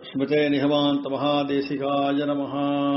ஸ்மிருதே நிகமாந்த மகாதேசிகாய நமஹ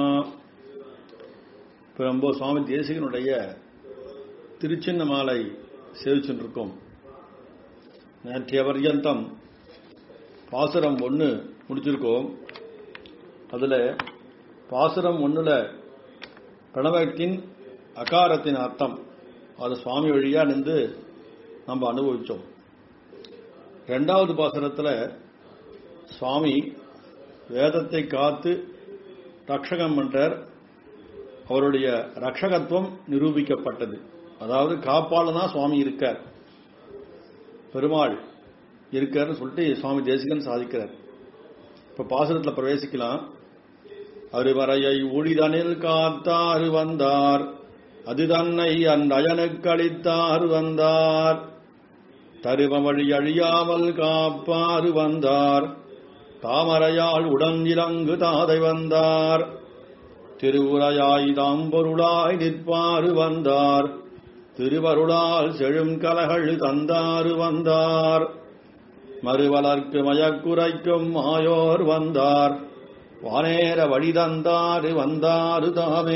இப்போ நம்ம சுவாமி தேசிகனுடைய திருச்சின்ன மாலை சேவிச்சுருக்கோம் நேற்றைய பர்யந்தம் பாசுரம் ஒன்று முடிச்சிருக்கோம் அதில் பாசுரம் ஒன்றில் பிரணவத்தின் அகாரத்தின் அர்த்தம் அது சுவாமி வழியாக நின்று நம்ம அனுபவித்தோம் ரெண்டாவது பாசுரத்தில் சுவாமி வேதத்தை காத்து ரக்ஷகம் பண்றார் அவருடைய ரக்ஷகத்துவம் நிரூபிக்கப்பட்டது அதாவது காப்பாளனா சுவாமி இருக்கார் பெருமாள் இருக்காருன்னு சொல்லிட்டு சுவாமி தேசிகன் சாதிக்கிறார் இப்ப பாசுரத்தில் பிரவேசிக்கலாம் அருவரையை ஒளிதனில் காத்தாறு வந்தார் அது தன்னை அந்தயனுக்கு அளித்தாறு வந்தார் தருவ வழி அழியாமல் காப்பாறு வந்தார் தாமரையால் உடன் இலங்கு தாதை வந்தார் திருவுரையாய் தாம்பொருளாய் நிற்பாறு வந்தார் திருவருளால் செழும் கலகள் தந்தாறு வந்தார் மறுவலர்க்கு மயக்குரைக்கும் மாயோர் வந்தார் வானேர வழி தந்தாறு வந்தாறு தாமே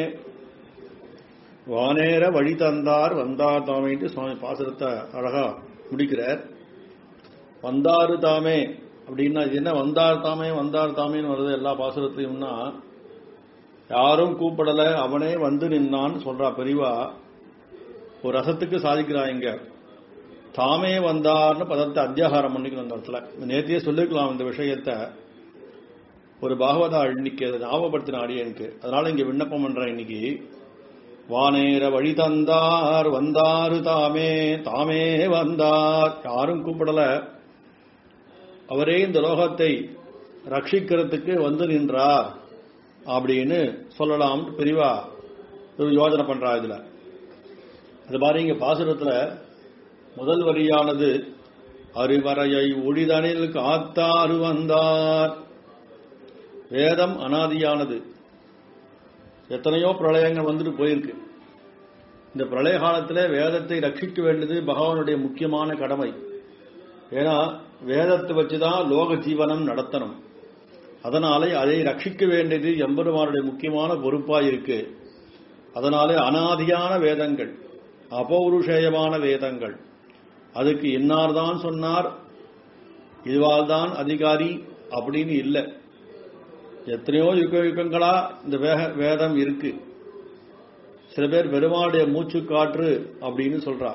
வானேர வழி தந்தார் வந்தார் தாமேன்ட்டு சுவாமி பாசுரத்தை அழகா முடிக்கிறார் வந்தாரு தாமே அப்படின்னா இது என்ன வந்தார் தாமே வந்தார் தாமேன்னு வருது எல்லா பாசுரத்தையும்னா யாரும் கூப்பிடல அவனே வந்து நின்னான்னு சொல்றா பெரியவா ஒரு ரசத்துக்கு சாதிக்கிறா இங்க தாமே வந்தார்னு பதத்தை அத்தியாகாரம் பண்ணிக்கணும் அந்த இடத்துல நேத்தியே சொல்லிருக்கலாம் இந்த விஷயத்த ஒரு பாகவதா இன்னைக்கு அதை ஞாபகப்படுத்தின அடியனுக்கு அதனால இங்க விண்ணப்பம் பண்றேன் இன்னைக்கு வானேர வழி தந்தார் வந்தாரு தாமே தாமே வந்தார் யாரும் கூப்பிடல அவரே இந்த லோகத்தை ரட்சிக்கிறதுக்கு வந்து நின்றார் அப்படின்னு சொல்லலாம் பெரியவா ஒரு யோஜனை பண்றா இதுல அது மாதிரி இங்க பாசுரத்துல முதல் வரியானது அருவரையை ஒளிதனில் காத்தாறு வந்தார் வேதம் அனாதியானது எத்தனையோ பிரளயங்கள் வந்துட்டு போயிருக்கு இந்த பிரளய காலத்தில் வேதத்தை ரட்சிக்க வேண்டியது பகவானுடைய முக்கியமான கடமை ஏன்னா வேதத்தை வச்சுதான் லோக ஜீவனம் நடத்தணும் அதனாலே அதை ரட்சிக்க வேண்டியது எம்பெருமானுடைய முக்கியமான பொறுப்பா இருக்கு அதனாலே அனாதியான வேதங்கள் அபௌருஷேயமான வேதங்கள் அதுக்கு இன்னார் தான் சொன்னார் இதுவால் தான் அதிகாரி அப்படின்னு இல்லை எத்தனையோ யுக யுகங்களா இந்த வேக வேதம் இருக்கு சில பேர் பெருமாளுடைய மூச்சு காற்று அப்படின்னு சொல்றா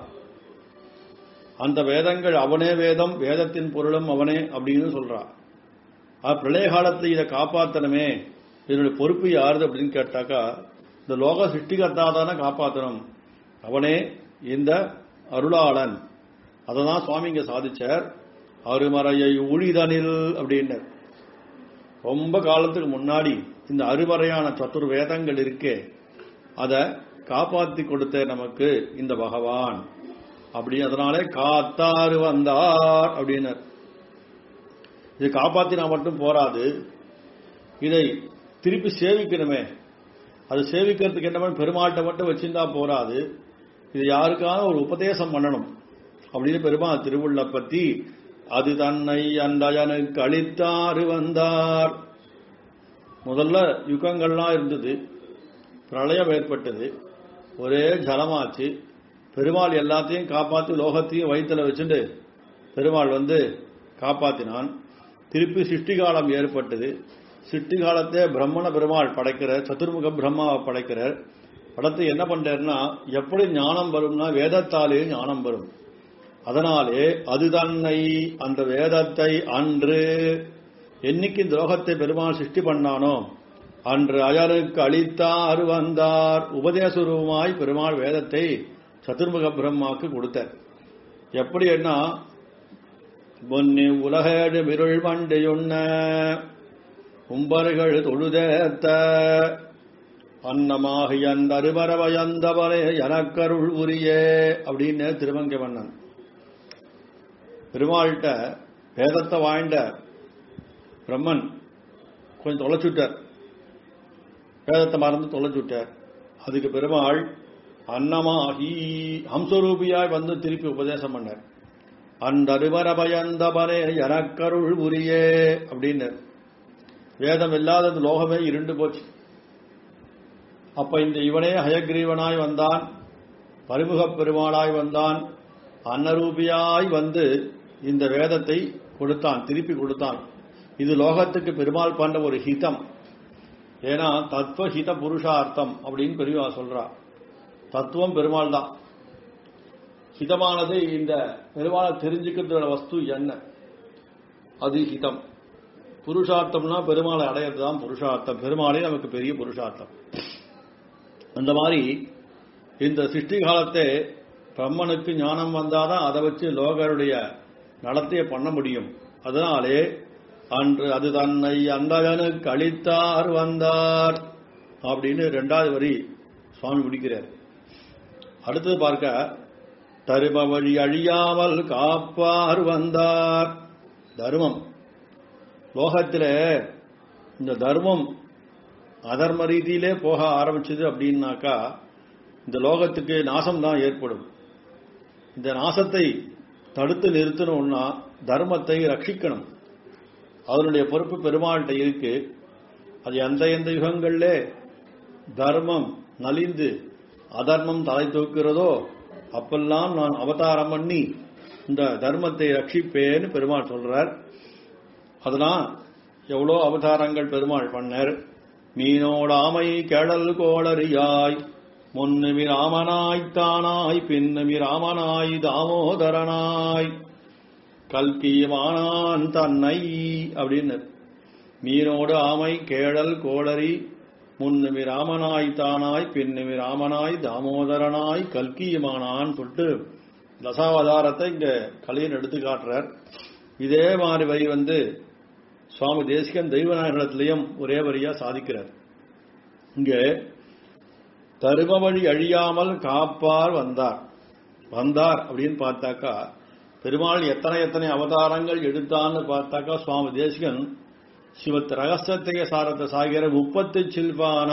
அந்த வேதங்கள் அவனே வேதம் வேதத்தின் பொருளும் அவனே அப்படின்னு சொல்றா பிரளய காலத்தில் இதை காப்பாற்றணுமே இதனுடைய பொறுப்பு யாருது அப்படின்னு கேட்டாக்கா இந்த லோக சிருஷ்டிகர்த்தா தானே காப்பாற்றணும் அவனே இந்த அருளாளன் அதை தான் சுவாமி இங்க சாதிச்சார் அருமறையை ஊழிதனில் அப்படின்னு ரொம்ப காலத்துக்கு முன்னாடி இந்த அறுவரையான சத்துர் வேதங்கள் இருக்கே அதை காப்பாத்தி கொடுத்த நமக்கு இந்த பகவான் அப்படி அதனாலே காத்தாறு வந்தார் அப்படின்னார் இது காப்பாத்தினா மட்டும் போராது இதை திருப்பி சேவிக்கணுமே அது சேவிக்கிறதுக்கு என்ன பெருமாட்டை மட்டும் வச்சிருந்தா போராது இது யாருக்கான ஒரு உபதேசம் பண்ணணும் அப்படின்னு பெருமாள் திருவுள்ள பத்தி அது தன்னை அந்தயனுக்கு அளித்தாறு வந்தார் முதல்ல யுகங்கள்லாம் இருந்தது பிரளயம் ஏற்பட்டது ஒரே ஜலமாச்சு பெருமாள் எல்லாத்தையும் காப்பாற்றி லோகத்தையும் வயிற்றுல வச்சுட்டு பெருமாள் வந்து காப்பாத்தினான் திருப்பி சிருஷ்டி காலம் ஏற்பட்டது சிருஷ்டி காலத்தே பிரம்மண பெருமாள் படைக்கிறார் சதுர்முக பிரம்மாவை படைக்கிறார் படத்தை என்ன பண்றாருன்னா எப்படி ஞானம் வரும்னா வேதத்தாலே ஞானம் வரும் அதனாலே அது தன்னை அந்த வேதத்தை அன்று என்னைக்கு இந்த லோகத்தை பெருமாள் சிருஷ்டி பண்ணானோ அன்று அயருக்கு அளித்தார் வந்தார் உபதேசரூபமாய் பெருமாள் வேதத்தை சதுர்முக பிரம்மாக்கு கொடுத்தார் எப்படி என்ன பொன்னி உலகேடு மிருள் மண்டையுண்ண கும்பர்கள் தொழுதேத்த அன்னமாகி அந்த அருபரவயந்தவரே எனக்கருள் உரியே அப்படின்னு திருமங்க மன்னன் பெருமாள்கிட்ட வேதத்தை வாழ்ந்த பிரம்மன் கொஞ்சம் தொலைச்சுட்டார் வேதத்தை மறந்து தொலைச்சுட்டார் அதுக்கு பெருமாள் அன்னமாகி ஹம்சரூபியாய் வந்து திருப்பி உபதேசம் பண்ணார் அந்தருவர பயந்தவரே எனக்கருள் புரியே அப்படின்னு வேதம் இல்லாத இந்த லோகமே இருண்டு போச்சு அப்ப இந்த இவனே ஹயக்ரீவனாய் வந்தான் பரிமுகப் பெருமாளாய் வந்தான் அன்னரூபியாய் வந்து இந்த வேதத்தை கொடுத்தான் திருப்பி கொடுத்தான் இது லோகத்துக்கு பெருமாள் பண்ற ஒரு ஹிதம் ஏன்னா தத்துவ ஹித புருஷார்த்தம் அப்படின்னு பெரியவா சொல்றா தத்துவம் பெருமாள் தான் ஹிதமானது இந்த பெருமாளை தெரிஞ்சுக்கிறதோட வஸ்து என்ன அது ஹிதம் புருஷார்த்தம்னா பெருமாளை அடையிறது தான் புருஷார்த்தம் பெருமாளே நமக்கு பெரிய புருஷார்த்தம் அந்த மாதிரி இந்த சிருஷ்டி காலத்தை பிரம்மனுக்கு ஞானம் வந்தாதான் அதை வச்சு லோகருடைய நடத்தையை பண்ண முடியும் அதனாலே அன்று அது தன்னை அந்தகனுக்கு அளித்தார் வந்தார் அப்படின்னு ரெண்டாவது வரி சுவாமி முடிக்கிறார் அடுத்தது பார்க்க தரும வழி அழியாமல் காப்பார் வந்தார் தர்மம் லோகத்திலே இந்த தர்மம் அதர்ம ரீதியிலே போக ஆரம்பிச்சது அப்படின்னாக்கா இந்த லோகத்துக்கு நாசம் தான் ஏற்படும் இந்த நாசத்தை தடுத்து நிறுத்தணும்னா தர்மத்தை ரட்சிக்கணும் அதனுடைய பொறுப்பு பெருமாள்கிட்ட இருக்கு அது எந்த எந்த யுகங்கள்ல தர்மம் நலிந்து அதர்மம் தலை தூக்கிறதோ அப்பெல்லாம் நான் அவதாரம் பண்ணி இந்த தர்மத்தை ரட்சிப்பேன்னு பெருமாள் சொல்றார் அதனால் எவ்வளோ அவதாரங்கள் பெருமாள் பண்ணார் மீனோடாமை கேடல் கோளறியாய் முன்னுமி ராமனாய் தானாய் பின்னுமி ராமனாய் தாமோதரனாய் கல்கியமானான் தன்னை அப்படின்னு மீனோடு ஆமை கேழல் கோளரி முன்னுமி ராமனாய் தானாய் பின்னுமி ராமனாய் தாமோதரனாய் கல்கியமானான் சொல்லிட்டு தசாவதாரத்தை இங்க கலையன் எடுத்து காட்டுறார் இதே மாதிரி வரி வந்து சுவாமி தேசிகன் தெய்வநாயகத்திலையும் ஒரே வரியா சாதிக்கிறார் இங்கே தரும வழி அழியாமல் காப்பார் வந்தார் வந்தார் அப்படின்னு பார்த்தாக்கா பெருமாள் எத்தனை எத்தனை அவதாரங்கள் எடுத்தான்னு பார்த்தாக்கா சுவாமி தேசிகன் சிவத் ரகசியத்தைய சாரத்தை சாகிற முப்பத்து சில்பான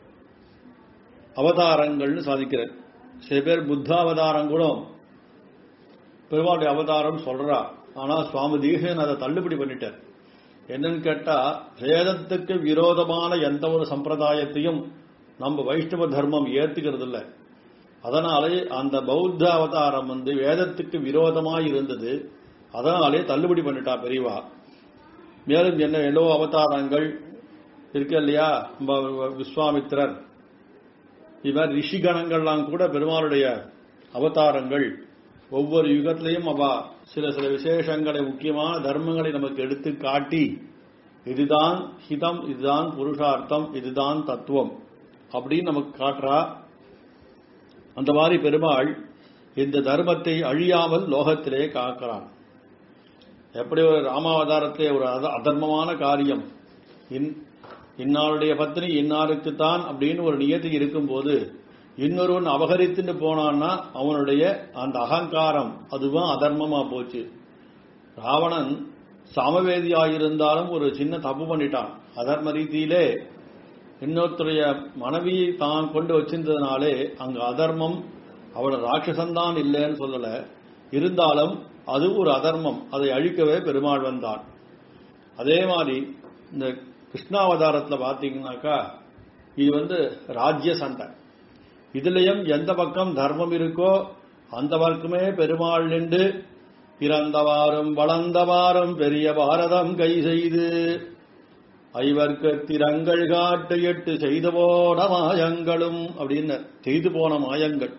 அவதாரங்கள்னு சாதிக்கிறார் சில பேர் புத்த அவதாரம் கூட பெருமாளுடைய அவதாரம் சொல்றா ஆனா சுவாமி தேசிகன் அதை தள்ளுபடி பண்ணிட்டார் என்னன்னு கேட்டா வேதத்துக்கு விரோதமான எந்த ஒரு சம்பிரதாயத்தையும் நம்ம வைஷ்ணவ தர்மம் ஏத்துக்கிறது இல்லை அதனாலே அந்த பௌத்த அவதாரம் வந்து வேதத்துக்கு விரோதமாய் இருந்தது அதனாலே தள்ளுபடி பண்ணிட்டா பெரியவா மேலும் என்ன எல்லோ அவதாரங்கள் இருக்கு இல்லையா நம்ம விஸ்வாமித்திரர் இது மாதிரி ரிஷிகணங்கள்லாம் கூட பெருமாளுடைய அவதாரங்கள் ஒவ்வொரு யுகத்திலையும் அவ சில சில விசேஷங்களை முக்கியமான தர்மங்களை நமக்கு எடுத்து காட்டி இதுதான் ஹிதம் இதுதான் புருஷார்த்தம் இதுதான் தத்துவம் அப்படின்னு நமக்கு காட்டுறா அந்த மாதிரி பெருமாள் இந்த தர்மத்தை அழியாமல் லோகத்திலே காக்கிறான் எப்படி ஒரு ராமாவதாரத்திலே ஒரு அத- அதர்மமான காரியம் இன்- இன்னாருடைய பத்னி இன்னாருக்குத்தான் அப்படின்னு ஒரு நியதி இருக்கும்போது இன்னொருவன் அபகரித்துட்டு போனான்னா அவனுடைய அந்த அகங்காரம் அதுவும் அதர்மமா போச்சு ராவணன் சாமவேதியாயிருந்தாலும் ஒரு சின்ன தப்பு பண்ணிட்டான் அதர்ம ரீதியிலே இன்னொருத்தருடைய மனைவியை தான் கொண்டு வச்சிருந்ததுனாலே அங்க அதர்மம் அவள ராட்சசன்தான் இல்லைன்னு சொல்லல இருந்தாலும் அது ஒரு அதர்மம் அதை அழிக்கவே பெருமாள் வந்தான் அதே மாதிரி இந்த கிருஷ்ணாவதாரத்துல பாத்தீங்கன்னாக்கா இது வந்து ராஜ்ய சண்டை இதுலயும் எந்த பக்கம் தர்மம் இருக்கோ அந்த பக்கமே பெருமாள் நின்று பிறந்தவாறும் வளர்ந்தவாறும் பெரிய பாரதம் கை செய்து ஐவர்க்கு திறங்கள் காட்டு எட்டு செய்து போன மாயங்களும் அப்படின்னு செய்து போன மாயங்கள்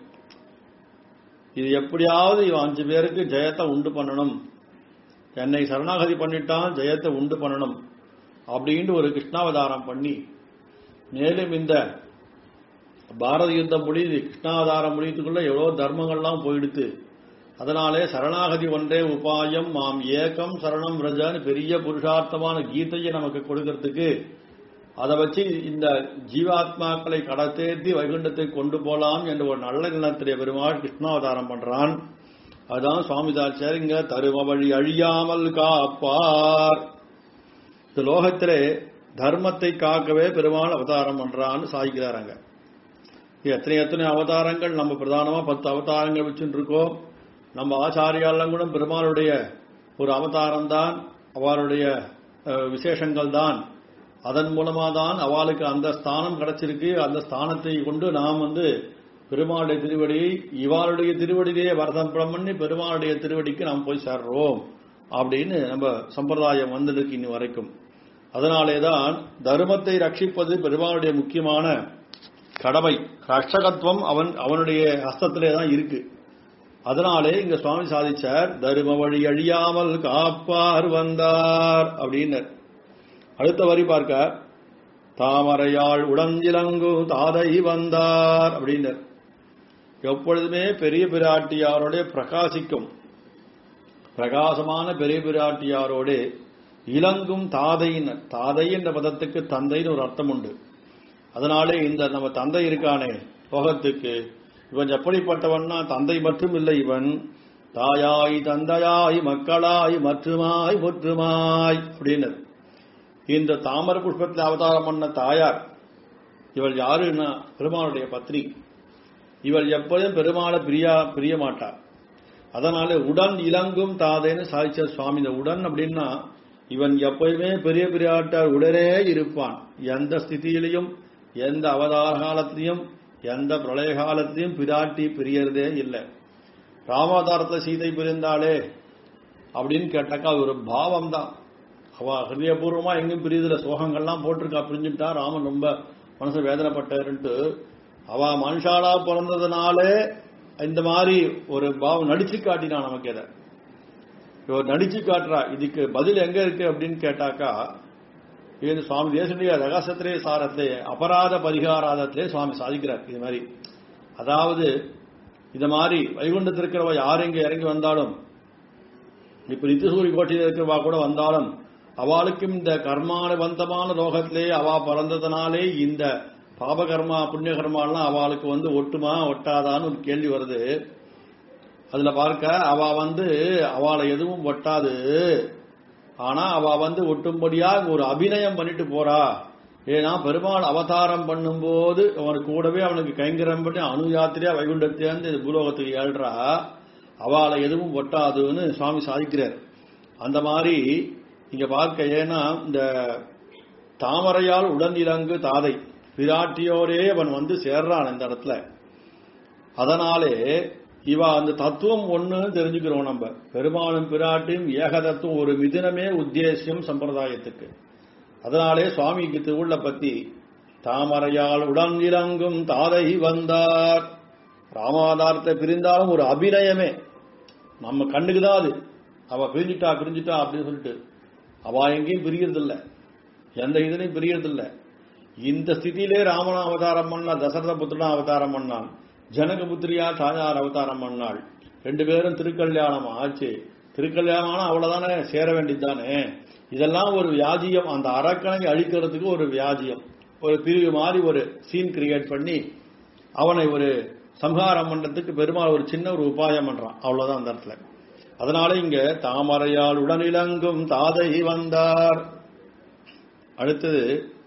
இது எப்படியாவது இவன் அஞ்சு பேருக்கு ஜெயத்தை உண்டு பண்ணணும் என்னை சரணாகதி பண்ணிட்டான் ஜெயத்தை உண்டு பண்ணணும் அப்படின்ட்டு ஒரு கிருஷ்ணாவதாரம் பண்ணி மேலும் இந்த பாரத யுத்தம் முடியுது கிருஷ்ணாவதாரம் முடியத்துக்குள்ள எவ்வளோ தர்மங்கள்லாம் போயிடுத்து அதனாலே சரணாகதி ஒன்றே உபாயம் மாம் ஏகம் சரணம் ரஜான்னு பெரிய புருஷார்த்தமான கீதையை நமக்கு கொடுக்கறதுக்கு அதை வச்சு இந்த ஜீவாத்மாக்களை கடத்தேத்தி வைகுண்டத்தை கொண்டு போலாம் என்ற ஒரு நல்ல எண்ணத்திலே பெருமாள் கிருஷ்ணாவதாரம் பண்றான் அதுதான் சுவாமிதாச்சார் இங்க தரும வழி அழியாமல் காப்பார் இந்த லோகத்திலே தர்மத்தை காக்கவே பெருமாள் அவதாரம் பண்றான்னு சாய்க்கிறாங்க எத்தனை எத்தனை அவதாரங்கள் நம்ம பிரதானமா பத்து அவதாரங்கள் வச்சுட்டு இருக்கோம் நம்ம ஆச்சாரியாலாம் கூட பெருமாளுடைய ஒரு அவதாரம் தான் அவருடைய அஹ், விசேஷங்கள் தான் அதன் மூலமா தான் அவளுக்கு அந்த ஸ்தானம் கிடைச்சிருக்கு அந்த ஸ்தானத்தை கொண்டு நாம் வந்து பெருமாளுடைய திருவடியை இவாளுடைய திருவடியிலேயே வரதம் பண்ணி பெருமாளுடைய திருவடிக்கு நாம் போய் சேர்றோம் அப்படின்னு நம்ம சம்பிரதாயம் வந்திருக்கு இன்னி வரைக்கும் அதனாலே தான் தர்மத்தை ரட்சிப்பது பெருமாளுடைய முக்கியமான கடமை ரட்சகத்துவம் அவன் அவனுடைய ஹஸ்தத்திலே தான் இருக்கு அதனாலே இங்க சுவாமி சாதிச்சார் தரும வழி அழியாமல் காப்பார் வந்தார் அப்படின்னு அடுத்த வரி பார்க்க தாமரையாள் உடஞ்சிலங்கு தாதை வந்தார் அப்படின்னு எப்பொழுதுமே பெரிய பிராட்டியாரோட பிரகாசிக்கும் பிரகாசமான பெரிய பிராட்டியாரோடு இலங்கும் தாதையின் தாதை என்ற பதத்துக்கு தந்தைன்னு ஒரு அர்த்தம் உண்டு அதனாலே இந்த நம்ம தந்தை இருக்கானே லோகத்துக்கு இவன் எப்படிப்பட்டவன்னா தந்தை மட்டும் இல்லை இவன் தாயாய் தந்தையாய் மக்களாய் மற்றுமாய் முற்றுமாய் அப்படின்னு இந்த தாமர புஷ்பத்தில் அவதாரம் பண்ண தாயார் இவள் யாருன்னா பெருமாளுடைய பத்னி இவள் எப்பொழுதும் பெருமாளை பிரியா பிரிய மாட்டார் அதனால உடன் இலங்கும் தாதைன்னு சாதிச்ச சுவாமி இந்த உடன் அப்படின்னா இவன் எப்பயுமே பெரிய பிரியாட்டார் உடனே இருப்பான் எந்த ஸ்திதியிலையும் எந்த அவதார காலத்திலையும் எந்த பிரளய காலத்திலையும் பிராட்டி பிரியறதே இல்லை ராமாவதாரத்தில் சீதை பிரிந்தாளே அப்படின்னு கேட்டாக்கா அது ஒரு பாவம் தான் அவ ஹிருதயபூர்வமா எங்கும் பிரியுதுல சோகங்கள்லாம் போட்டிருக்கா பிரிஞ்சுட்டா ராமன் ரொம்ப மனசு வேதனைப்பட்டாருன்ட்டு அவ மனுஷாலா பிறந்ததுனாலே இந்த மாதிரி ஒரு பாவம் நடிச்சு காட்டினா நமக்கு இதை இவர் நடிச்சு காட்டுறா இதுக்கு பதில் எங்க இருக்கு அப்படின்னு கேட்டாக்கா இது சுவாமி தேசனுடைய ரகசியத்திலே சாரத்திலே அபராத பரிகாராதத்திலே சுவாமி சாதிக்கிறார் இது மாதிரி அதாவது இந்த மாதிரி வைகுண்டத்தில் இருக்கிறவ யார் இங்க இறங்கி வந்தாலும் இப்ப நித்திசூரி கோட்டையில் இருக்கிறவா கூட வந்தாலும் அவளுக்கும் இந்த கர்மானுபந்தமான லோகத்திலே அவா பிறந்ததுனாலே இந்த பாபகர்மா புண்ணிய கர்மாலாம் அவளுக்கு வந்து ஒட்டுமா ஒட்டாதான்னு ஒரு கேள்வி வருது அதுல பார்க்க அவ வந்து அவளை எதுவும் ஒட்டாது ஆனா அவ வந்து ஒட்டும்படியா ஒரு அபிநயம் பண்ணிட்டு போறா ஏன்னா பெருமாள் அவதாரம் பண்ணும்போது அவன் கூடவே அவனுக்கு கைங்கரம் பண்ணி அணு யாத்திரையா வைகுண்டத்தேர்ந்து இந்த பூலோகத்துக்கு ஏழ்றா அவளை எதுவும் ஒட்டாதுன்னு சுவாமி சாதிக்கிறார் அந்த மாதிரி இங்க பார்க்க ஏன்னா இந்த தாமரையால் உடன் இலங்கு தாதை பிராட்டியோரே அவன் வந்து சேர்றான் இந்த இடத்துல அதனாலே இவ அந்த தத்துவம் ஒண்ணு தெரிஞ்சுக்கிறோம் நம்ம பெருமாளும் பிராட்டியும் ஏக தத்துவம் ஒரு மிதினமே உத்தேசியம் சம்பிரதாயத்துக்கு அதனாலே சுவாமிக்கு திருவுள்ள பத்தி தாமரையால் உடன் இறங்கும் தாதை வந்தார் ராமாதாரத்தை பிரிந்தாலும் ஒரு அபிநயமே நம்ம கண்ணுக்கு தான் அது அவ பிரிஞ்சுட்டா பிரிஞ்சுட்டா அப்படின்னு சொல்லிட்டு அவ எங்கேயும் பிரியறதில்ல எந்த இதுலையும் பிரியறதில்ல இந்த ஸ்திதியிலே ராமன் அவதாரம் பண்ணா தசரத புத்திரனா அவதாரம் பண்ணான் ஜனகபுத்திரியா தாயார் அவதாரம் பண்ணாள் ரெண்டு பேரும் திருக்கல்யாணம் ஆச்சு திருக்கல்யாணம் ஆனா அவ்வளவுதானே சேர வேண்டியதுதானே இதெல்லாம் ஒரு வியாஜியம் அந்த அரக்கனை அழிக்கிறதுக்கு ஒரு வியாஜியம் ஒரு பிரிவு மாதிரி ஒரு சீன் கிரியேட் பண்ணி அவனை ஒரு சம்ஹாரம் பண்றதுக்கு பெருமாள் ஒரு சின்ன ஒரு உபாயம் பண்றான் அவ்வளவுதான் அந்த இடத்துல அதனால இங்க தாமரையால் உடனிலங்கும் தாதை வந்தார் அடுத்தது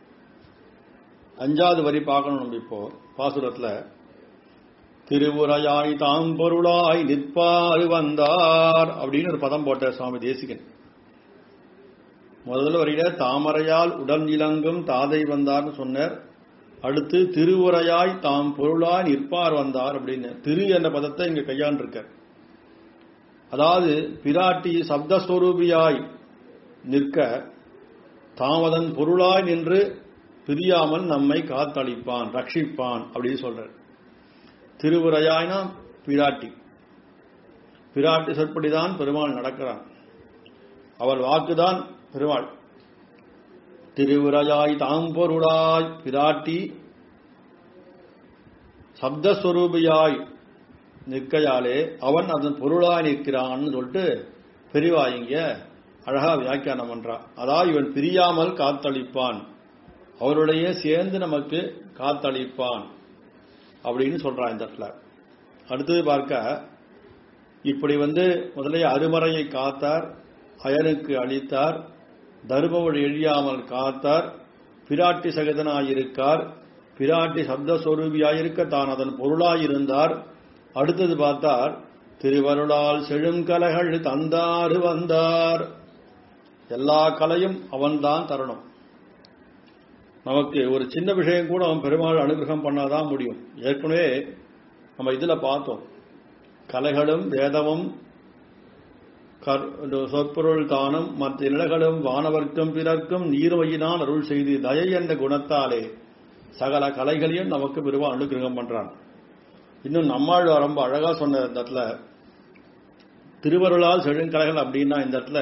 அஞ்சாவது வரி பார்க்கணும் நம்ம இப்போ பாசுரத்துல திருவுரையாய் தாம் பொருளாய் நிற்பாறு வந்தார் அப்படின்னு ஒரு பதம் போட்ட சுவாமி தேசிகன் முதல்ல வரையில தாமரையால் உடன் இலங்கும் தாதை வந்தார்னு சொன்னார் அடுத்து திருவுரையாய் தாம் பொருளாய் நிற்பார் வந்தார் அப்படின்னு திரு என்ற பதத்தை இங்க கையாண்டிருக்கார் அதாவது பிராட்டி சப்தஸ்வரூபியாய் நிற்க தாமதன் பொருளாய் நின்று பிரியாமல் நம்மை காத்தளிப்பான் ரட்சிப்பான் அப்படின்னு சொல்றார் திருவுரையாய்னா பிராட்டி பிராட்டி சொற்படிதான் பெருமாள் நடக்கிறான் அவள் வாக்குதான் பெருமாள் திருவுரையாய் தாம் பொருளாய் பிராட்டி சப்தஸ்வரூபியாய் நிற்கையாலே அவன் அதன் பொருளாய் நிற்கிறான்னு சொல்லிட்டு பெரிவா இங்க அழகா வியாக்கியானம் பண்றான் அதாவது இவன் பிரியாமல் காத்தளிப்பான் அவருடைய சேர்ந்து நமக்கு காத்தளிப்பான் அப்படின்னு சொல்றான் இந்த இடத்துல அடுத்தது பார்க்க இப்படி வந்து முதலே அருமறையை காத்தார் அயனுக்கு அளித்தார் தர்மவழி எழியாமல் காத்தார் பிராட்டி சகிதனாயிருக்கார் பிராட்டி சப்தஸ்வரூபியாயிருக்க தான் அதன் பொருளாயிருந்தார் அடுத்தது பார்த்தார் திருவருளால் செழுங்கலைகள் தந்தாறு வந்தார் எல்லா கலையும் அவன்தான் தரணும் நமக்கு ஒரு சின்ன விஷயம் கூட அவன் பெருமாள் அனுகிரகம் பண்ணாதான் முடியும் ஏற்கனவே நம்ம இதுல பார்த்தோம் கலைகளும் வேதமும் கர்- சொற்பொருள் தானும் மற்ற நிலகளும் வானவர்க்கும் பிறர்க்கும் நீர்வையினால் அருள் செய்து தயை என்ற குணத்தாலே சகல கலைகளையும் நமக்கு பெருமாள் அனுகிரகம் பண்றான் இன்னும் நம்மாழ்வார் ரொம்ப அழகா சொன்ன இந்த இடத்துல திருவருளால் செழுங்கலைகள் அப்படின்னா இந்த இடத்துல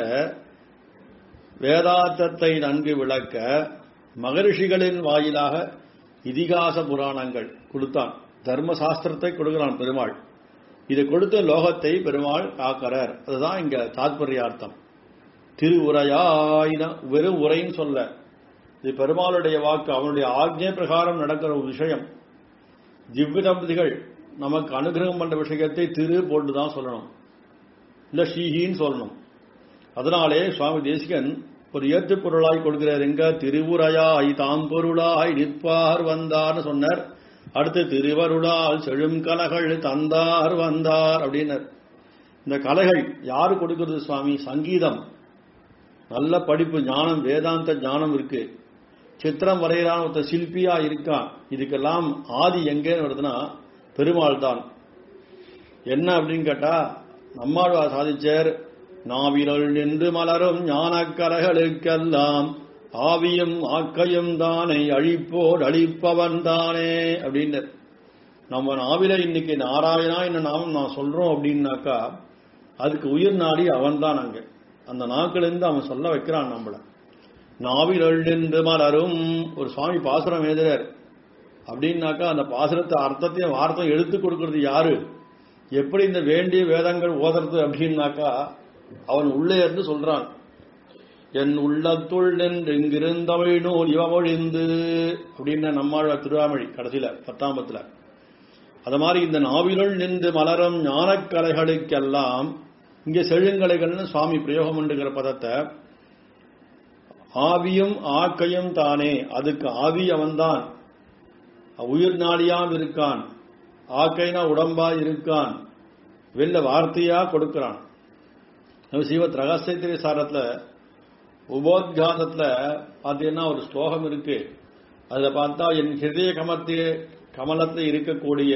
வேதாந்தத்தை நன்கு விளக்க மகரிஷிகளின் வாயிலாக இதிகாச புராணங்கள் கொடுத்தான் தர்ம சாஸ்திரத்தை கொடுக்கிறான் பெருமாள் இதை கொடுத்த லோகத்தை பெருமாள் காக்கிறார் அதுதான் இங்க தாத்பரியார்த்தம் திருவுரையாயின வெறும் உரைன்னு சொல்ல இது பெருமாளுடைய வாக்கு அவனுடைய ஆக்ஞை பிரகாரம் நடக்கிற ஒரு விஷயம் திவ்ய தம்பதிகள் நமக்கு அனுகிரகம் பண்ற விஷயத்தை திரு போட்டு தான் சொல்லணும் இல்ல ஸ்ரீஹின்னு சொல்லணும் அதனாலே சுவாமி தேசிகன் ஒரு ஏற்றுப் பொருளாய் கொடுக்கிறார் எங்க திருவுரையாய் தாம் பொருளாய் நிற்பார் வந்தார்னு சொன்னார் அடுத்து திருவருளால் செழும் கலைகள் தந்தார் வந்தார் அப்படின்னார் இந்த கலைகள் யாரு கொடுக்கிறது சுவாமி சங்கீதம் நல்ல படிப்பு ஞானம் வேதாந்த ஞானம் இருக்கு சித்திரம் வரைகிறான் ஒருத்தர் சிற்பியா இருக்கான் இதுக்கெல்லாம் ஆதி எங்கேன்னு வருதுன்னா பெருமாள் தான் என்ன அப்படின்னு கேட்டா நம்மாழ்வார் சாதிச்சார் நாவிரல் நின்று மலரும் ஞானக்கரைகளுக்கெல்லாம் ஆவியும் ஆக்கையும் தானே அழிப்போர் அழிப்பவன் தானே அப்படின்னு நம்ம நாவில இன்னைக்கு நாராயணா என்ன நாமம் நான் சொல்றோம் அப்படின்னாக்கா அதுக்கு உயிர் நாடி அவன் தான் அங்க அந்த நாக்கிலிருந்து அவன் சொல்ல வைக்கிறான் நம்மள நாவிரல் நின்று மலரும் ஒரு சுவாமி பாசுரம் எழுதுறார் அப்படின்னாக்கா அந்த பாசுரத்தை அர்த்தத்தையும் வார்த்தை எடுத்து கொடுக்கறது யாரு எப்படி இந்த வேண்டிய வேதங்கள் ஓதுறது அப்படின்னாக்கா அவன் உள்ளே இருந்து சொல்றான் என் உள்ளத்துள் நின்று இங்கிருந்தவழி நூல் இவமொழிந்து அப்படின்னு நம்மாழ்வார் திருவாமொழி கடைசியில பத்தாம்பத்துல அது மாதிரி இந்த நாவிலுள் நின்று மலரும் ஞானக்கலைகளுக்கெல்லாம் இங்க செழுங்கலைகள்னு சுவாமி பிரயோகம் பண்ணுகிற பதத்தை ஆவியும் ஆக்கையும் தானே அதுக்கு ஆவி அவன்தான் உயிர் நாடியாம் இருக்கான் ஆக்கைனா உடம்பா இருக்கான் வெளில வார்த்தையா கொடுக்கிறான் சீவத் ரகசியத்திரி சாரத்துல உபோத்காதத்துல பார்த்தீங்கன்னா ஒரு ஸ்லோகம் இருக்கு அதுல பார்த்தா என் ஹிருதய கமத்திய கமலத்தில் இருக்கக்கூடிய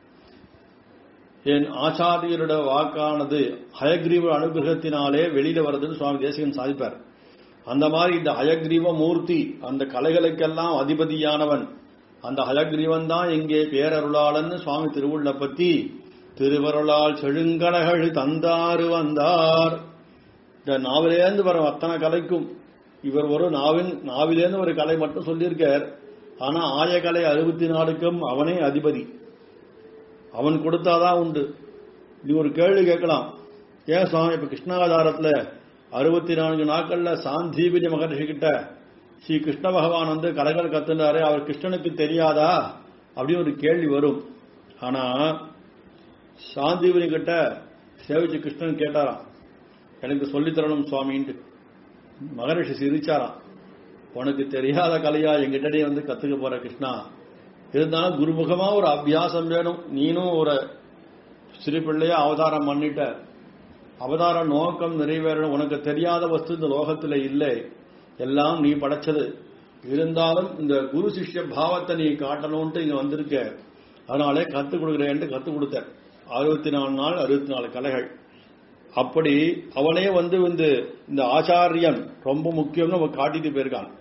என் ஆச்சாரியரோட வாக்கானது ஹயக்ரீவ அனுகிரகத்தினாலே வெளியில வருதுன்னு சுவாமி தேசிகன் சாதிப்பார் அந்த மாதிரி இந்த ஹயக்ரீவ மூர்த்தி அந்த கலைகளுக்கெல்லாம் அதிபதியானவன் அந்த ஹயக்ரீவன் தான் இங்கே பேரருளாளன்னு சுவாமி திருவுள்ள பத்தி திருவருளால் செழுங்கலைகள் தந்தாறு வந்தார் இந்த நாவிலேருந்து வர அத்தனை கலைக்கும் இவர் ஒரு நாவின் நாவிலேருந்து ஒரு கலை மட்டும் சொல்லியிருக்கார் ஆனா ஆயகலை அறுபத்தி நாலுக்கும் அவனே அதிபதி அவன் கொடுத்தாதான் உண்டு நீ ஒரு கேள்வி கேட்கலாம் ஏன் சுவாமி இப்ப கிருஷ்ணாவதாரத்துல அறுபத்தி நான்கு நாட்கள்ல சாந்தீபினி மகர்ஷி கிட்ட ஸ்ரீ கிருஷ்ண பகவான் வந்து கலைகள் கத்துனாரு அவர் கிருஷ்ணனுக்கு தெரியாதா அப்படின்னு ஒரு கேள்வி வரும் ஆனா சாந்தீபினி கிட்ட சேவிச்சு கிருஷ்ணன் கேட்டாராம் எனக்கு சொல்லித் தரணும் சுவாமின்ட்டு மகரிஷி சிரிச்சாராம் உனக்கு தெரியாத கலையா எங்கிட்டே வந்து கத்துக்க போற கிருஷ்ணா இருந்தாலும் குருமுகமா ஒரு அபியாசம் வேணும் நீனும் ஒரு சிறு பிள்ளையா அவதாரம் பண்ணிட்ட அவதார நோக்கம் நிறைவேறணும் உனக்கு தெரியாத வஸ்து இந்த லோகத்துல இல்லை எல்லாம் நீ படைச்சது இருந்தாலும் இந்த குரு சிஷ்ய பாவத்தை நீ காட்டணும்ட்டு இங்க வந்திருக்க அதனாலே கத்துக் கொடுக்குறேன்ட்டு கத்துக் கொடுத்த அறுபத்தி நாலு நாள் அறுபத்தி நாலு கலைகள் அப்படி அவனே வந்து வந்து இந்த ஆச்சாரியன் ரொம்ப முக்கியம்னு அவன் காட்டிட்டு போயிருக்கான்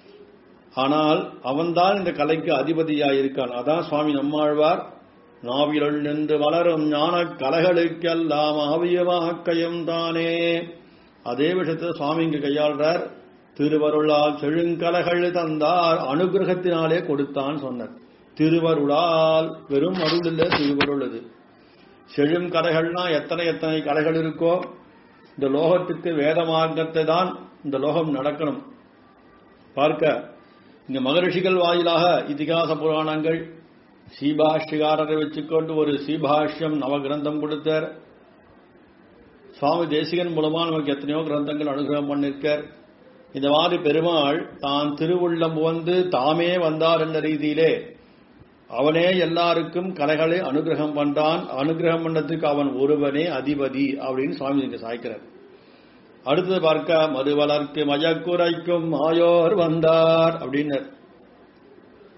ஆனால் அவன்தான் இந்த கலைக்கு அதிபதியா இருக்கான் அதான் சுவாமி நம்மாழ்வார் நாவிலுள் நின்று வளரும் ஞான கலைகளுக்கெல்லாம் ஆவியமாக்கையும் தானே அதே விஷயத்தை சுவாமி இங்கு கையாள்றார் திருவருளால் செழுங்கலைகள் தந்தார் அனுகிரகத்தினாலே கொடுத்தான் சொன்னார் திருவருளால் வெறும் அருள் இல்ல திருவருள் இது செழும் கலைகள்னா எத்தனை எத்தனை கலைகள் இருக்கோ இந்த லோகத்துக்கு வேத மார்க்கத்தை தான் இந்த லோகம் நடக்கணும் பார்க்க இங்க மகரிஷிகள் வாயிலாக இதிகாச புராணங்கள் சீபாஷ்யகாரரை வச்சுக்கொண்டு ஒரு சீபாஷ்யம் நவ கிரந்தம் கொடுத்தார் சுவாமி தேசிகன் மூலமா நமக்கு எத்தனையோ கிரந்தங்கள் அனுகிரகம் பண்ணிருக்கார் இந்த மாதிரி பெருமாள் தான் திருவுள்ளம் வந்து தாமே வந்தார் என்ற ரீதியிலே அவனே எல்லாருக்கும் கலைகளை அனுகிரகம் பண்றான் அனுகிரகம் பண்ணதுக்கு அவன் ஒருவனே அதிபதி அப்படின்னு சுவாமி இங்க சாய்க்கிறார் அடுத்தது பார்க்க மறுவலர்க்கு மயக்குறைக்கும் ஆயோர் வந்தார் அப்படின்னு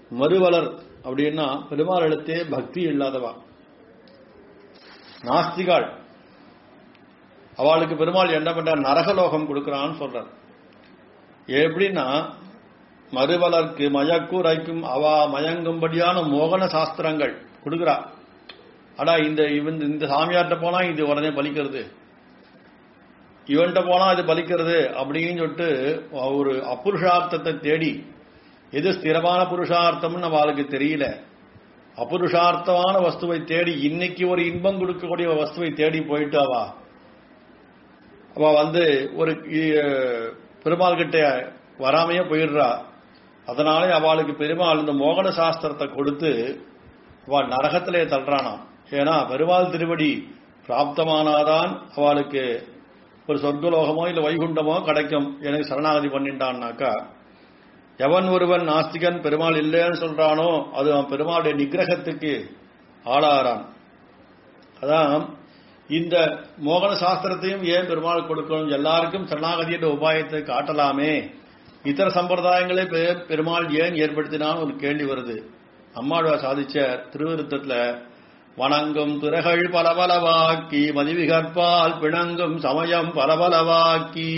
மறுவலர் அப்படின்னா பெருமாள் இடத்தே பக்தி இல்லாதவா நாஸ்திகாள் அவளுக்கு பெருமாள் என்ன பண்ற நரகலோகம் கொடுக்கறான்னு சொல்றார் எப்படின்னா மறுவலர்க்கு மயக்கூரைக்கும் அவா மயங்கும்படியான மோகன சாஸ்திரங்கள் கொடுக்குறா அடா இந்த இவன் இந்த சாமியார்ட்ட போனா இது உடனே பலிக்கிறது இவன்கிட்ட போனா இது பலிக்கிறது அப்படின்னு சொல்லிட்டு ஒரு அப்புருஷார்த்தத்தை தேடி எது ஸ்திரமான புருஷார்த்தம்னு அவளுக்கு தெரியல அபுருஷார்த்தமான வஸ்துவை தேடி இன்னைக்கு ஒரு இன்பம் கொடுக்கக்கூடிய வஸ்துவை தேடி போயிட்டு அவா அவ வந்து ஒரு இ- பெருமாள் கிட்ட வராமையே போயிடுறா அதனாலே அவளுக்கு பெருமாள் இந்த மோகன சாஸ்திரத்தை கொடுத்து அவள் நரகத்திலே தள்ளுறானாம் ஏன்னா பெருமாள் திருவடி பிராப்தமானாதான் அவளுக்கு ஒரு சொர்க்கலோகமோ இல்ல வைகுண்டமோ கிடைக்கும் எனக்கு சரணாகதி பண்ணிட்டான்னாக்கா எவன் ஒருவன் நாஸ்திகன் பெருமாள் இல்லைன்னு சொல்றானோ அது அவன் பெருமாளுடைய நிகிரகத்துக்கு ஆளாகிறான் அதான் இந்த மோகன சாஸ்திரத்தையும் ஏன் பெருமாள் கொடுக்கணும் எல்லாருக்கும் சரணாகதி என்ற உபாயத்தை காட்டலாமே இதர சம்பிரதாயங்களை பெ- பெருமாள் ஏன் ஏற்படுத்தினான்னு ஒரு கேள்வி வருது அம்மாடுவா சாதிச்ச திருவிருத்தத்துல வணங்கும் துறைகள் பலபலவாக்கி மதிவிகற்பால் பிணங்கும் சமயம் பலபலவாக்கி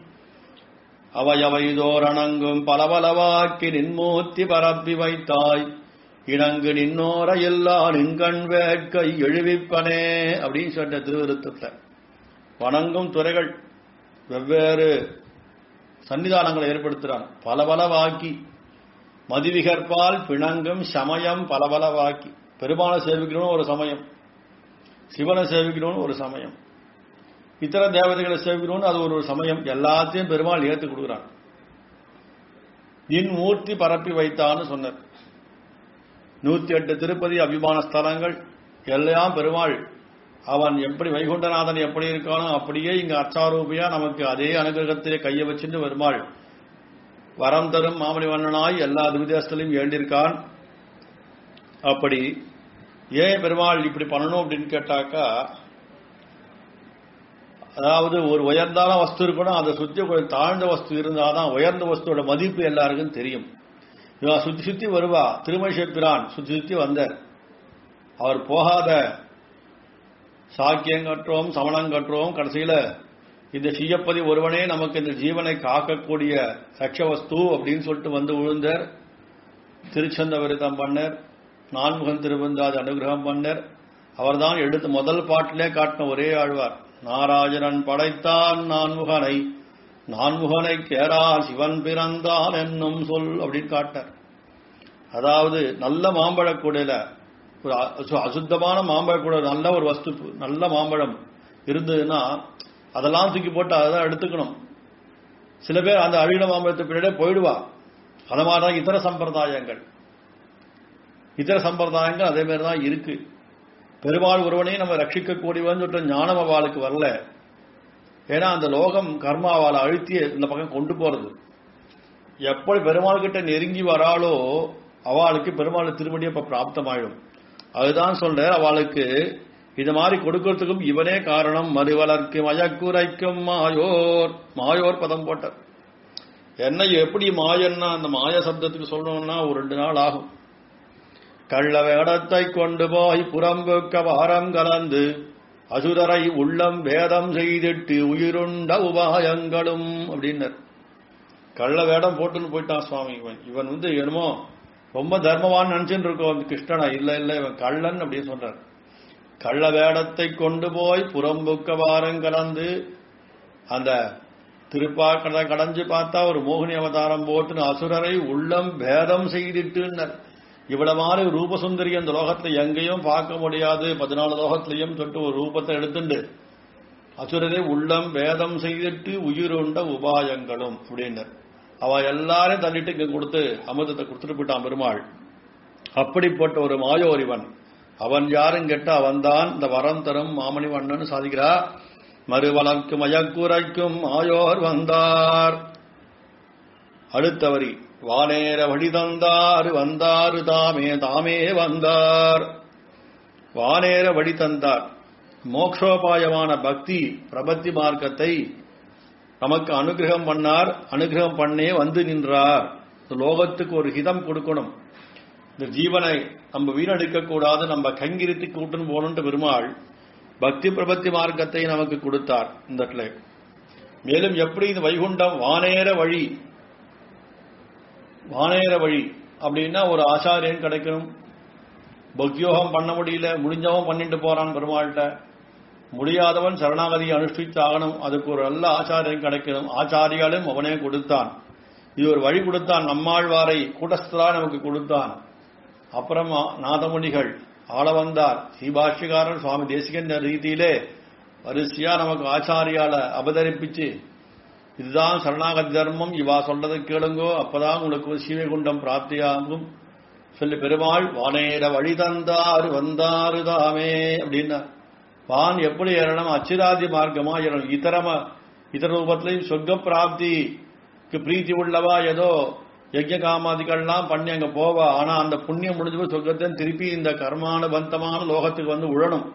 அவையவைதோரணங்கும் பலபலவாக்கி நின்மூர்த்தி பரப்பி வைத்தாய் இணங்கு நின்னோர எல்லா நின்கண் வேட்கை எழுவிப்பனே அப்படின்னு சொன்ன திருவிருத்தத்தை வணங்கும் துறைகள் வெவ்வேறு சன்னிதானங்களை ஏற்படுத்துறான் பலபலவாக்கி மதிவிகற்பால் பிணங்கும் சமயம் பலபலவாக்கி பெருமாளை சேவிக்கணும்னு ஒரு சமயம் சிவனை சேவிக்கணும்னு ஒரு சமயம் இதர தேவதைகளை சேவிக்கணும்னு அது ஒரு சமயம் எல்லாத்தையும் பெருமாள் ஏத்து கொடுக்குறான் நின் மூர்த்தி பரப்பி வைத்தான்னு சொன்னார் நூத்தி எட்டு திருப்பதி அபிமான ஸ்தலங்கள் எல்லாம் பெருமாள் அவன் எப்படி வைகுண்டநாதன் எப்படி இருக்கானோ அப்படியே இங்க அச்சாரூபியா நமக்கு அதே அனுகிரகத்திலே கையை வச்சுட்டு பெருமாள் வரம் தரும் மாமணி வண்ணனாய் எல்லா திவிதேசத்திலையும் ஏண்டிருக்கான் அப்படி ஏன் பெருமாள் இப்படி பண்ணணும் அப்படின்னு கேட்டாக்கா அதாவது ஒரு உயர்ந்தான வஸ்து இருக்கணும் அதை சுத்தி கொஞ்சம் தாழ்ந்த வஸ்து இருந்தாதான் உயர்ந்த வஸ்துவோட மதிப்பு எல்லாருக்கும் தெரியும் இவன் சுத்தி சுத்தி வருவா திருமஷப்பிரான் சுத்தி சுத்தி வந்தார் அவர் போகாத சாக்கியம் கற்றோம் சமணம் கற்றோம் கடைசியில இந்த சியப்பதி ஒருவனே நமக்கு இந்த ஜீவனை காக்கக்கூடிய சக்ஷவஸ்து அப்படின்னு சொல்லிட்டு வந்து விழுந்தார் திருச்சந்த விரதம் பண்ணர் நான்முகன் திருவந்தாது அனுகிரகம் பண்ணர் அவர்தான் எடுத்து முதல் பாட்டிலே காட்டின ஒரே ஆழ்வார் நாராயணன் படைத்தான் நான்முகனை நான்முகனை கேரால் சிவன் பிறந்தான் என்னும் சொல் அப்படின்னு காட்டார் அதாவது நல்ல மாம்பழக்கூடையில ஒரு அசு- அசுத்தமான மாம்பழக்கூட நல்ல ஒரு வஸ்து நல்ல மாம்பழம் இருந்ததுன்னா அதெல்லாம் தூக்கி போட்டு அதை எடுத்துக்கணும் சில பேர் அந்த அழின மாம்பழத்தை பின்னாடியே போயிடுவா அது மாதிரி தான் இதர சம்பிரதாயங்கள் இதர சம்பிரதாயங்கள் அதே மாதிரி தான் இருக்கு பெருமாள் ஒருவனையும் நம்ம ரட்சிக்கக்கூடியவன் சொல்லிட்டு ஞானம் அவளுக்கு வரல ஏன்னா அந்த லோகம் கர்மா அவளை அழுத்தி இந்த பக்கம் கொண்டு போறது எப்படி பெருமாள் கிட்ட நெருங்கி வராளோ அவளுக்கு பெருமாள் திருமணி இப்ப பிராப்தமாயிடும் அதுதான் சொல்ற அவளுக்கு இது மாதிரி கொடுக்கறதுக்கும் இவனே காரணம் மறுவலர்க்கு மயக்குரைக்கும் மாயோர் மாயோர் பதம் போட்டார் என்ன எப்படி மாயன்னா அந்த மாய சப்தத்துக்கு சொல்லணும்னா ஒரு ரெண்டு நாள் ஆகும் கள்ள வேடத்தை கொண்டு போய் புறம்புக்க வாரம் கலந்து அசுரரை உள்ளம் வேதம் செய்திட்டு உயிருண்ட உபாயங்களும் அப்படின்னர் கள்ள வேடம் போட்டுன்னு போயிட்டான் சுவாமி இவன் இவன் வந்து என்னமோ ரொம்ப தர்மவான் நினைச்சுட்டு இருக்கோம் கிருஷ்ணனா இல்ல இல்ல இவன் கள்ளன் அப்படின்னு சொல்றார் கள்ள வேடத்தை கொண்டு போய் புறம்புக்க வாரம் கலந்து அந்த திருப்பா கட கடைஞ்சு பார்த்தா ஒரு மோகினி அவதாரம் போட்டுன்னு அசுரரை உள்ளம் பேதம் செய்திட்டுன்னர் இவ்வளவு மாதிரி ரூபசுந்தரி அந்த லோகத்துல எங்கேயும் பார்க்க முடியாது பதினாலு லோகத்திலையும் சொல்லிட்டு ஒரு ரூபத்தை எடுத்துண்டு அசுரரை உள்ளம் வேதம் செய்திட்டு உயிருண்ட உபாயங்களும் அப்படின்னர் அவ எல்லாரையும் தள்ளிட்டு இங்க கொடுத்து அமிர்தத்தை கொடுத்துட்டு போயிட்டான் பெருமாள் அப்படிப்பட்ட ஒரு மாயோரிவன் அவன் யாரும் கெட்ட அவன்தான் இந்த வரம் தரும் மாமணி வண்ணன் சாதிக்கிறா மறுவளர்க்கு மயக்குரைக்கும் மாயோர் வந்தார் அடுத்த வரி வானேர வழி தந்தார் வந்தாரு தாமே தாமே வந்தார் வானேர வழி தந்தார் மோக்ஷோபாயமான பக்தி பிரபத்தி மார்க்கத்தை நமக்கு அனுகிரகம் பண்ணார் அனுகிரகம் பண்ணே வந்து நின்றார் இந்த லோகத்துக்கு ஒரு ஹிதம் கொடுக்கணும் இந்த ஜீவனை நம்ம வீணடிக்க கூடாது நம்ம கங்கிரித்து கூட்டுன்னு போகணுன்ட்டு பெருமாள் பக்தி பிரபத்தி மார்க்கத்தை நமக்கு கொடுத்தார் இந்த இடத்துல மேலும் எப்படி இந்த வைகுண்டம் வானேற வழி வானேற வழி அப்படின்னா ஒரு ஆச்சாரியன் கிடைக்கணும் பக்தியோகம் பண்ண முடியல முடிஞ்சவன் பண்ணிட்டு போறான் பெருமாள்கிட்ட முடியாதவன் சரணாகதி அனுஷ்டிச்சாகணும் அதுக்கு ஒரு நல்ல ஆச்சாரியன் கிடைக்கணும் ஆச்சாரியாலும் அவனே கொடுத்தான் இது ஒரு வழி கொடுத்தான் நம்மாழ்வாரை கூட்டஸ்தரா நமக்கு கொடுத்தான் அப்புறம் நாதமுனிகள் ஆள வந்தார் ஸ்ரீபாஷ்யகாரன் சுவாமி தேசிகன் ரீதியிலே வரிசையா நமக்கு ஆச்சாரியால அவதரிப்பிச்சு இதுதான் சரணாகதி தர்மம் இவா சொல்றதை கேளுங்கோ அப்பதான் உங்களுக்கு சீவைகுண்டம் பிராப்தியாகும் சொல்லி பெருமாள் வானேர வழி தந்தாரு வந்தாரு தாமே அப்படின்னா வான் எப்படி ஏறணும் அச்சிராதி மார்க்கமா ஏறணும் இதரம இதர ரூபத்திலையும் சொர்க்க பிராப்திக்கு பிரீத்தி உள்ளவா ஏதோ யஜ்ய காமாதிகள்லாம் பண்ணி அங்க போவா ஆனா அந்த புண்ணியம் முடிஞ்சு போய் சொர்க்கத்தை திருப்பி இந்த கர்மானுபந்தமான லோகத்துக்கு வந்து உழணும்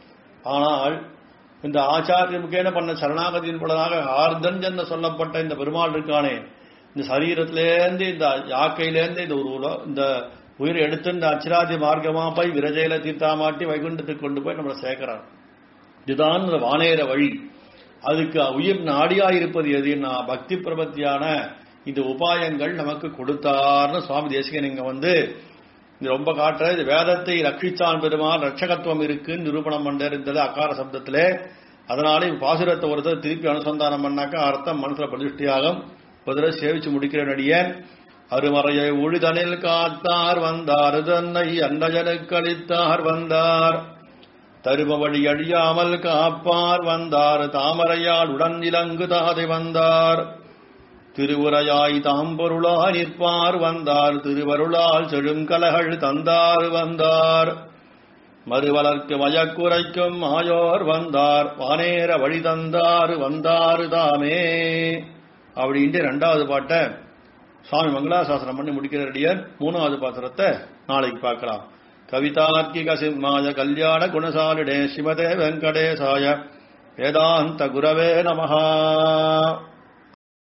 ஆனால் இந்த ஆச்சாரிய முகேன பண்ண சரணாகதியின் பலனாக ஆர்தன் என்று சொல்லப்பட்ட இந்த பெருமாள் இருக்கானே இந்த சரீரத்திலேருந்து இந்த யாக்கையிலேருந்து இந்த ஒரு உல- இந்த உயிரை எடுத்து இந்த அச்சிராதி மார்க்கமா போய் விரஜையில தீர்த்தாமாட்டி வைகுண்டத்துக்கு கொண்டு போய் நம்மளை சேர்க்கிறார் இதுதான் இந்த வானேற வழி அதுக்கு உயிர் நாடியா இருப்பது எதுன்னா பக்தி பிரபத்தியான இந்த உபாயங்கள் நமக்கு கொடுத்தார்னு சுவாமி தேசிகன் இங்க வந்து இது ரொம்ப காட்டுற இது வேதத்தை ரட்சித்தான் பெருமாள் ரட்சகத்துவம் இருக்குன்னு நிரூபணம் பண்ண இருந்தது அகார சப்தத்திலே அதனால இவ் பாசுரத்தை ஒருத்தர் திருப்பி அனுசந்தானம் பண்ணாக்க அர்த்தம் மனசுல பிரதிஷ்டியாகும் ஒரு தடவை சேவிச்சு முடிக்கிற நடிகன் அருமறையை உழிதனில் காத்தார் வந்தார் தன்னை அன்னஜனுக்கு அளித்தார் வந்தார் தரும வழி அழியாமல் காப்பார் வந்தார் தாமரையால் உடன் இலங்கு தாதை வந்தார் திருவுரையாய் தாம்பொருளாய் நிற்பார் வந்தார் திருவருளால் செழுங்கலகள் தந்தார் வந்தார் மறுவலர்க்கு மயக்குரைக்கும் மாயோர் வந்தார் வானேற வழி தந்தார் வந்தார் தாமே அப்படின்ட்டு ரெண்டாவது பாட்டை சுவாமி மங்களாசாசனம் பண்ணி முடிக்கிற அடியார் மூணாவது பாத்திரத்தை நாளைக்கு பார்க்கலாம் கவிதார்க்கிக சிம்மாய கல்யாண குணசாலிடே சிவதே வெங்கடேசாய வேதாந்த குரவே நமஹா